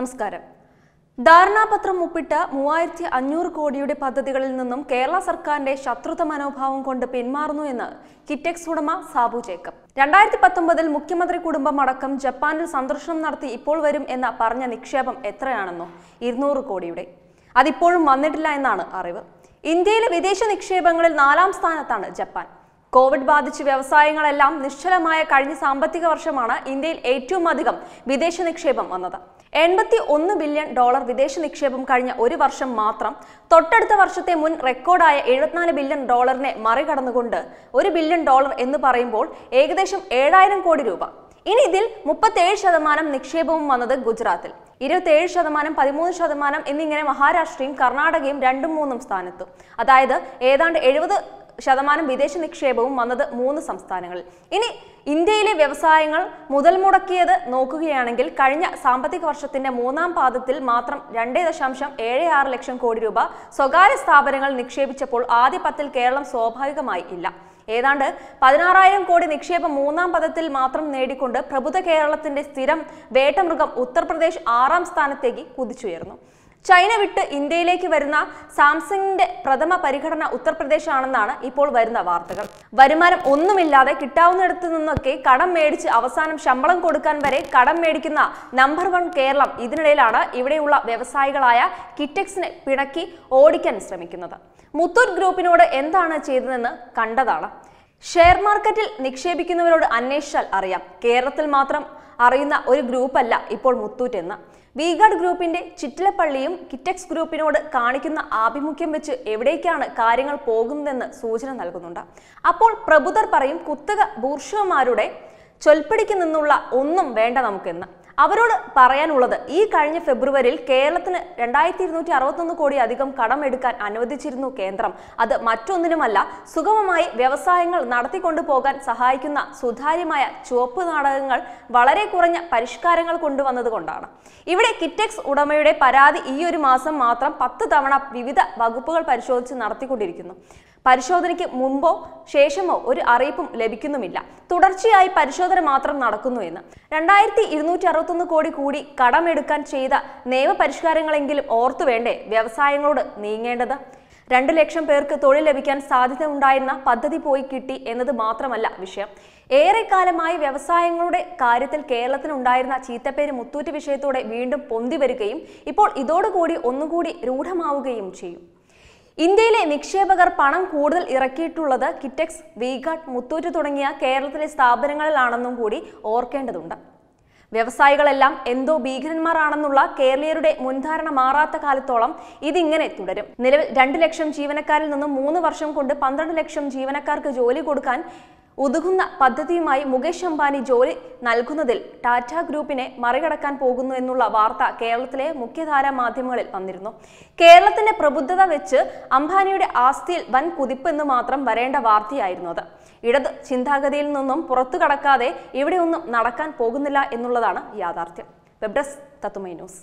നമസ്കാരം ധാരണാപത്രം ഒപ്പിട്ട് മൂവായിരത്തി അഞ്ഞൂറ് കോടിയുടെ പദ്ധതികളിൽ നിന്നും കേരള സർക്കാരിന്റെ ശത്രുത മനോഭാവം കൊണ്ട് പിന്മാറുന്നു എന്ന് കിറ്റെക്സ് ഉടമ സാബു ജേക്കബ് രണ്ടായിരത്തി പത്തൊമ്പതിൽ മുഖ്യമന്ത്രി കുടുംബം അടക്കം ജപ്പാനിൽ സന്ദർശനം നടത്തി ഇപ്പോൾ വരും എന്ന പറഞ്ഞ നിക്ഷേപം എത്രയാണെന്നോ ഇരുന്നൂറ് കോടിയുടെ അതിപ്പോഴും വന്നിട്ടില്ല എന്നാണ് അറിവ് ഇന്ത്യയിലെ വിദേശ നിക്ഷേപങ്ങളിൽ നാലാം സ്ഥാനത്താണ് ജപ്പാൻ കോവിഡ് ബാധിച്ച് വ്യവസായങ്ങളെല്ലാം നിശ്ചലമായ കഴിഞ്ഞ സാമ്പത്തിക വർഷമാണ് ഇന്ത്യയിൽ ഏറ്റവും അധികം വിദേശ നിക്ഷേപം വന്നത് എൺപത്തി ഒന്ന് ബില്യൺ ഡോളർ വിദേശ നിക്ഷേപം കഴിഞ്ഞ ഒരു വർഷം മാത്രം തൊട്ടടുത്ത വർഷത്തെ മുൻ റെക്കോർഡായ എഴുപത്തിനാല് ബില്യൺ ഡോളറിനെ മറികടന്നുകൊണ്ട് ഒരു ബില്യൺ ഡോളർ എന്ന് പറയുമ്പോൾ ഏകദേശം ഏഴായിരം കോടി രൂപ ഇനി ഇതിൽ മുപ്പത്തേഴ് ശതമാനം നിക്ഷേപവും വന്നത് ഗുജറാത്തിൽ ഇരുപത്തിയേഴ് ശതമാനം പതിമൂന്ന് ശതമാനം എന്നിങ്ങനെ മഹാരാഷ്ട്രയും കർണാടകയും രണ്ടും മൂന്നും സ്ഥാനത്തും അതായത് ഏതാണ്ട് എഴുപത് ശതമാനം വിദേശ നിക്ഷേപവും വന്നത് മൂന്ന് സംസ്ഥാനങ്ങളിൽ ഇനി ഇന്ത്യയിലെ വ്യവസായങ്ങൾ മുതൽ മുടക്കിയത് നോക്കുകയാണെങ്കിൽ കഴിഞ്ഞ സാമ്പത്തിക വർഷത്തിന്റെ മൂന്നാം പാദത്തിൽ മാത്രം രണ്ടേ ദശാംശം ഏഴ് ആറ് ലക്ഷം കോടി രൂപ സ്വകാര്യ സ്ഥാപനങ്ങൾ നിക്ഷേപിച്ചപ്പോൾ ആദ്യ പത്തിൽ കേരളം സ്വാഭാവികമായി ഇല്ല ഏതാണ്ട് പതിനാറായിരം കോടി നിക്ഷേപം മൂന്നാം പദത്തിൽ മാത്രം നേടിക്കൊണ്ട് പ്രബുദ്ധ കേരളത്തിന്റെ സ്ഥിരം വേട്ടമൃഗം ഉത്തർപ്രദേശ് ആറാം സ്ഥാനത്തേക്ക് കുതിച്ചുയർന്നു ചൈന വിട്ട് ഇന്ത്യയിലേക്ക് വരുന്ന സാംസങ്ങിന്റെ പ്രഥമ പരിഗണന ഉത്തർപ്രദേശ് ആണെന്നാണ് ഇപ്പോൾ വരുന്ന വാർത്തകൾ വരുമാനം ഒന്നുമില്ലാതെ കിട്ടാവുന്നിടത്തു നിന്നൊക്കെ കടം മേടിച്ച് അവസാനം ശമ്പളം കൊടുക്കാൻ വരെ കടം മേടിക്കുന്ന നമ്പർ വൺ കേരളം ഇതിനിടയിലാണ് ഇവിടെയുള്ള വ്യവസായികളായ കിറ്റെക്സിനെ പിണക്കി ഓടിക്കാൻ ശ്രമിക്കുന്നത് മുത്തൂറ്റ് ഗ്രൂപ്പിനോട് എന്താണ് ചെയ്തതെന്ന് കണ്ടതാണ് ഷെയർ മാർക്കറ്റിൽ നിക്ഷേപിക്കുന്നവരോട് അന്വേഷിച്ചാൽ അറിയാം കേരളത്തിൽ മാത്രം അറിയുന്ന ഒരു ഗ്രൂപ്പല്ല ഇപ്പോൾ മുത്തൂറ്റ് എന്ന് വിഗാർഡ് ഗ്രൂപ്പിന്റെ ചിറ്റിലപ്പള്ളിയും കിറ്റക്സ് ഗ്രൂപ്പിനോട് കാണിക്കുന്ന ആഭിമുഖ്യം വെച്ച് എവിടേക്കാണ് കാര്യങ്ങൾ പോകുന്നതെന്ന് സൂചന നൽകുന്നുണ്ട് അപ്പോൾ പ്രബുദ്ധർ പറയും കുത്തക ബൂർഷമാരുടെ ചൊൽപ്പടിക്ക് നിന്നുള്ള ഒന്നും വേണ്ട നമുക്കെന്ന് അവരോട് പറയാനുള്ളത് ഈ കഴിഞ്ഞ ഫെബ്രുവരിയിൽ കേരളത്തിന് രണ്ടായിരത്തി ഇരുന്നൂറ്റി അറുപത്തൊന്ന് കോടി അധികം കടം എടുക്കാൻ അനുവദിച്ചിരുന്നു കേന്ദ്രം അത് മറ്റൊന്നിനുമല്ല സുഗമമായി വ്യവസായങ്ങൾ നടത്തിക്കൊണ്ടു പോകാൻ സഹായിക്കുന്ന സുതാര്യമായ ചുവപ്പ് നാടകങ്ങൾ വളരെ കുറഞ്ഞ പരിഷ്കാരങ്ങൾ കൊണ്ടുവന്നതുകൊണ്ടാണ് ഇവിടെ കിറ്റെക്സ് ഉടമയുടെ പരാതി ഈ ഒരു മാസം മാത്രം പത്ത് തവണ വിവിധ വകുപ്പുകൾ പരിശോധിച്ച് നടത്തിക്കൊണ്ടിരിക്കുന്നു പരിശോധനയ്ക്ക് മുമ്പോ ശേഷമോ ഒരു അറിയിപ്പും ലഭിക്കുന്നുമില്ല തുടർച്ചയായി പരിശോധന മാത്രം നടക്കുന്നു എന്ന് രണ്ടായിരത്തി ഇരുന്നൂറ്റി അറുപത്തൊന്ന് കോടി കൂടി കടമെടുക്കാൻ ചെയ്ത നിയമപരിഷ്കാരങ്ങളെങ്കിലും ഓർത്തു വേണ്ടേ വ്യവസായങ്ങളോട് നീങ്ങേണ്ടത് രണ്ട് ലക്ഷം പേർക്ക് തൊഴിൽ ലഭിക്കാൻ സാധ്യത ഉണ്ടായിരുന്ന പദ്ധതി പോയി കിട്ടി എന്നത് മാത്രമല്ല വിഷയം ഏറെക്കാലമായി വ്യവസായങ്ങളുടെ കാര്യത്തിൽ കേരളത്തിനുണ്ടായിരുന്ന ചീത്തപ്പേര് മുത്തൂറ്റ് വിഷയത്തോടെ വീണ്ടും പൊന്തി വരികയും ഇപ്പോൾ ഇതോടുകൂടി ഒന്നുകൂടി രൂഢമാവുകയും ചെയ്യും ഇന്ത്യയിലെ നിക്ഷേപകർ പണം കൂടുതൽ ഇറക്കിയിട്ടുള്ളത് കിറ്റെക്സ് വിഗാർഡ് മുത്തൂറ്റ് തുടങ്ങിയ കേരളത്തിലെ സ്ഥാപനങ്ങളിലാണെന്നും കൂടി ഓർക്കേണ്ടതുണ്ട് വ്യവസായികളെല്ലാം എന്തോ ഭീകരന്മാരാണെന്നുള്ള കേരളീയരുടെ മുൻധാരണ മാറാത്ത കാലത്തോളം ഇതിങ്ങനെ തുടരും നിലവിൽ രണ്ട് ലക്ഷം ജീവനക്കാരിൽ നിന്നും മൂന്ന് വർഷം കൊണ്ട് പന്ത്രണ്ട് ലക്ഷം ജീവനക്കാർക്ക് ജോലി കൊടുക്കാൻ ഉതുകുന്ന പദ്ധതിയുമായി മുകേഷ് അംബാനി ജോലി നൽകുന്നതിൽ ടാറ്റ ഗ്രൂപ്പിനെ മറികടക്കാൻ പോകുന്നു എന്നുള്ള വാർത്ത കേരളത്തിലെ മുഖ്യധാരാ മാധ്യമങ്ങളിൽ വന്നിരുന്നു കേരളത്തിന്റെ പ്രബുദ്ധത വെച്ച് അംബാനിയുടെ ആസ്തിയിൽ വൻ കുതിപ്പ് എന്ന് മാത്രം വരേണ്ട വാർത്തയായിരുന്നു അത് ഇടത് ചിന്താഗതിയിൽ നിന്നും പുറത്തു കടക്കാതെ ഇവിടെയൊന്നും നടക്കാൻ പോകുന്നില്ല എന്നുള്ളതാണ് യാഥാർത്ഥ്യം വെബ്ഡസ് തത്തുമൈ news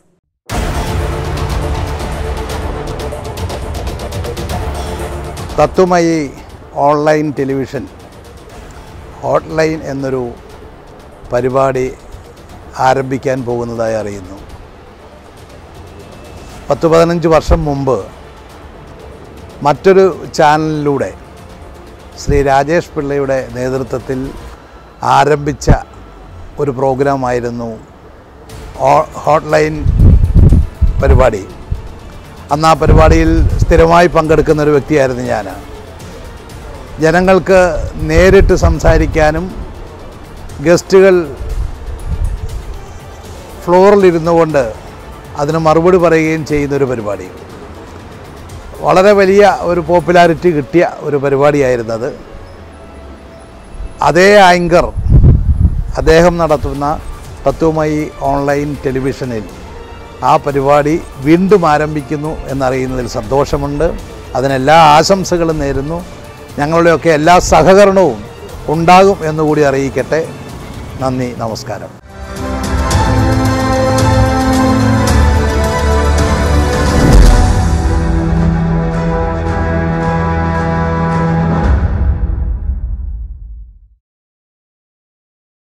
Tattvamayi online television hotline എന്നൊരു പരിപാടി ആരംഭിക്കാൻ പോകുന്നതായി അറിയുന്നു പത്ത് പതിനഞ്ച് വർഷം മുമ്പ് മറ്റൊരു ചാനലിലൂടെ ശ്രീ രാജേഷ് പിള്ളയുടെ നേതൃത്വത്തിൽ ആരംഭിച്ച ഒരു പ്രോഗ്രാമായിരുന്നു ഓ- ഹോട്ട്ലൈൻ പരിപാടി അന്ന് ആ പരിപാടിയിൽ സ്ഥിരമായി പങ്കെടുക്കുന്ന ഒരു വ്യക്തിയായിരുന്നു ഞാൻ ജനങ്ങൾക്ക് നേരിട്ട് സംസാരിക്കാനും ഗസ്റ്റുകൾ ഫ്ലോറിലിരുന്നു കൊണ്ട് അതിന് മറുപടി പറയുകയും ചെയ്യുന്ന ഒരു പരിപാടി വളരെ വലിയ ഒരു പോപ്പുലാരിറ്റി കിട്ടിയ ഒരു പരിപാടിയായിരുന്നത് അതേ ആങ്കർ അദ്ദേഹം നടത്തുന്ന തത്വമയി ഓൺലൈൻ ടെലിവിഷനിൽ ആ പരിപാടി വീണ്ടും ആരംഭിക്കുന്നു എന്നറിയുന്നതിൽ സന്തോഷമുണ്ട് അതിനെല്ലാ ആശംസകളും നേരുന്നു ഞങ്ങളുടെയൊക്കെ എല്ലാ സഹകരണവും ഉണ്ടാകും എന്നുകൂടി അറിയിക്കട്ടെ നന്ദി നമസ്കാരം